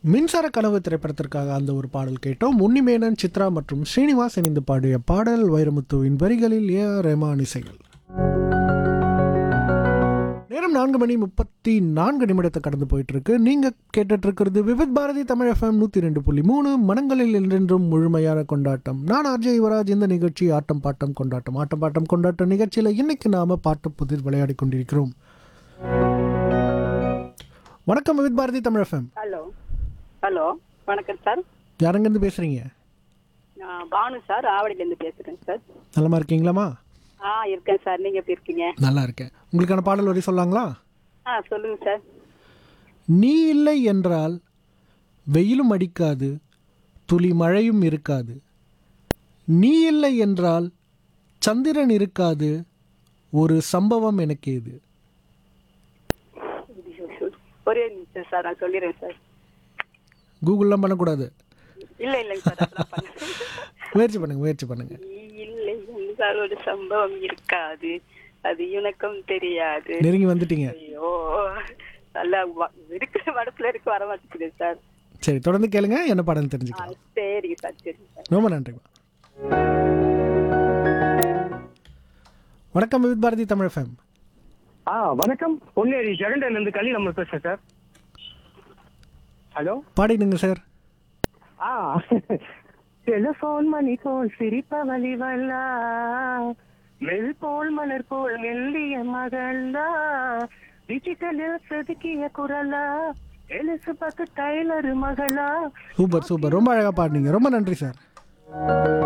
மின்சார கனவு திரைப்படத்திற்காக அந்த ஒரு பாடல் கேட்டோம் உன்னிமேனன் சித்ரா மற்றும் ஸ்ரீனிவாஸ் இணைந்து பாடிய பாடல் வைரமுத்துவின் வரிகளில் ஏ ஆர் ரெஹ்மான் இசைகள் நேரம் நான்கு மணி முப்பத்தி நான்கு நிமிடத்தை கடந்து போயிட்டு இருக்கு நீங்க கேட்டுட்டு இருக்கிறது விவித் பாரதி தமிழ் எஃப்எம் நூத்தி ரெண்டு புள்ளி மூணு மனங்களில் என்றென்றும் முழுமையான கொண்டாட்டம் நான் அஜய் யுவராஜ் இந்த நிகழ்ச்சி ஆட்டம் பாட்டம் கொண்டாட்டம் ஆட்டம் பாட்டம் கொண்டாட்டம் நிகழ்ச்சியில இன்னைக்கு நாம பாட்டு புதிர் விளையாடி கொண்டிருக்கிறோம் வணக்கம் Vividh Bharathi Tamil FM hello hello வணக்கம் சார் யாரங்கேருந்து பேசுறீங்க நான் பானு சார் ஆவடியிலேருந்து பேசுகிறேன் சார் நலமா இருக்கீங்களாமா ஆ இருக்கேன் சார் நீங்கள் எப்படி இருக்கீங்க நல்லா இருக்கேன் உங்களுக்கான பாடல் வரி சொல்லாங்களா ஆ சொல்லுங்கள் சார் நீ இல்லை என்றால் வெயிலும் அடிக்காது துளி மழையும் இருக்காது நீ இல்லை என்றால் சந்திரன் இருக்காது ஒரு சம்பவம் எனக்கு இது ஒரே நிமிஷம் சார் நான் சொல்லிடுறேன் சார் கூகுள்லாம் பண்ணக்கூடாது இல்லை இல்லைங்க சார் அதெல்லாம் பண்ண முயற்சி பண்ணுங்க முயற்சி பண்ணுங்க நீ இல்லை என்றால் ஒரு சம்பவம் இருக்காது அது எனக்கும் தெரியாது நெருங்கி வந்துட்டீங்க ஐயோ நல்லா வ- இருக்கிற மடத்துல இருக்கு வர மாட்டேங்குது சார் சரி தொடர்ந்து கேளுங்க என்ன பாடல் ஆ தெரிஞ்சுக்கலாம் சரிங்க சார் சரிங்க சார் ரொம்ப நன்றிமா வணக்கம் வித் பாரதி தமிழ் ஃபேம் ஆ வணக்கம் பொன்னேரி ஜெகண்டன்ல இருந்து கலி நம்ம பேசுறேன் சார் ஹலோ பாடிடுங்க சார் ஆ டெலிபோன் மணி போல் சிரிப்பவழி வல்லா மெல் போல் மலர் போல் மெல்லிய மகளா டிஜிட்டலில் செதுக்கிய குரலா எலிசபெத் டைலர் மகளா சூப்பர் சூப்பர் ரொம்ப அழகாக பாடினீங்க ரொம்ப நன்றி சார்